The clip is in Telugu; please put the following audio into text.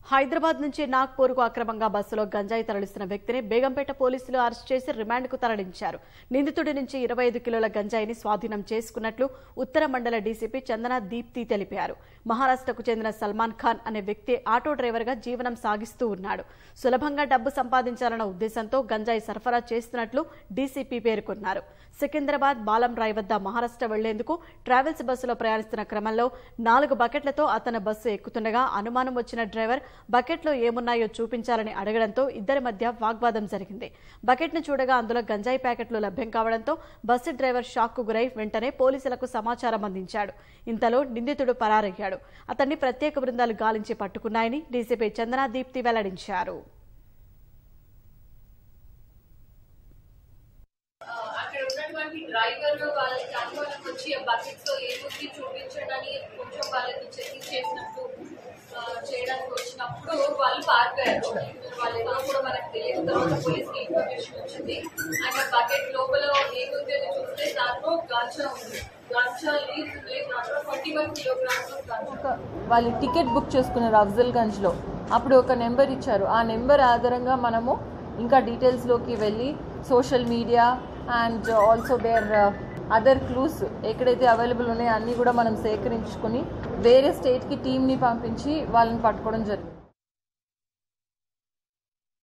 హైదరాబాద్ నుంచి నాగ్పూర్కు అక్రమంగా బస్సులో గంజాయి తరలిస్తున్న వ్యక్తిని బేగంపేట పోలీసులు అరెస్ట్ చేసి రిమాండ్కు తరలించారు నిందితుడి నుంచి ఇరవై ఐదు కిలోల గంజాయిని స్వాధీనం చేసుకున్నట్లు ఉత్తర మండల డీసీపీ చందన దీప్తి తెలిపారు మహారాష్ట్రకు చెందిన సల్మాన్ ఖాన్ అనే వ్యక్తి ఆటో డ్రైవర్గా జీవనం సాగిస్తూ ఉన్నాడు సులభంగా డబ్బు సంపాదించాలన్న ఉద్దేశంతో గంజాయి సరఫరా చేస్తున్నట్లు డీసీపీ పేర్కొన్నారు సికింద్రాబాద్ బాలం రాయ్ వద్ద మహారాష్ట్ర వెళ్లేందుకు ట్రావెల్స్ బస్సులో ప్రయాణిస్తున్న క్రమంలో నాలుగు బకెట్లతో అతను బస్సు ఎక్కుతుండగా అనుమానం వచ్చిన డ్రైవర్ బకెట్లో ఏమున్నాయో చూపించాలని అడగడంతో ఇద్దరి మధ్య వాగ్వాదం జరిగింది బకెట్ను చూడగా అందులో గంజాయి ప్యాకెట్లు లభ్యం కావడంతో బస్సు డ్రైవర్ షాక్కు గురై వెంటనే పోలీసులకు సమాచారం అందించాడు ఇంతలో నిందితుడు పరారయ్యాడు అతన్ని ప్రత్యేక బృందాలు గాలించి పట్టుకున్నాయని డీసీపీ చందనా దీప్తి వెల్లడించారు అక్కడ ఉన్నటువంటి డ్రైవర్ వాళ్ళకి అనుమానం వచ్చి ఆ బకెట్ లో ఏముంది చూపించడని కొంచెం వాళ్ళకి చెకింగ్ చేసినట్టు ఆ, చేయడానికి వచ్చినప్పుడు వాళ్ళు పారిపోయారు వాళ్ళు ఎవరో కూడా మనకు తెలియదు తర్వాత పోలీస్ కి ఇన్ఫర్మేషన్ వచ్చింది అండ్ బకెట్ లోపల ఏముంది అని చూస్తే దాంట్లో గాంచా ఉంది గాంచా లీజ్ దాంట్లో ట్వంటీ వన్ కిలోగ్రామ్స్ ఆఫ్ గాంచా ఒక వాళ్ళు టికెట్ బుక్ చేసుకున్నారు అఫ్జల్గంజ్లో అప్పుడు ఒక నెంబర్ ఇచ్చారు ఆ నెంబర్ ఆధారంగా మనము ఇంకా డీటెయిల్స్లోకి వెళ్ళి social media and also there other clues ఎక్కడైతే అవైలబుల్ ఉన్నాయో అన్నీ కూడా మనం సేకరించుకొని వేరే స్టేట్కి టీమ్ని పంపించి వాళ్ళని పట్టుకోవడం జరిగింది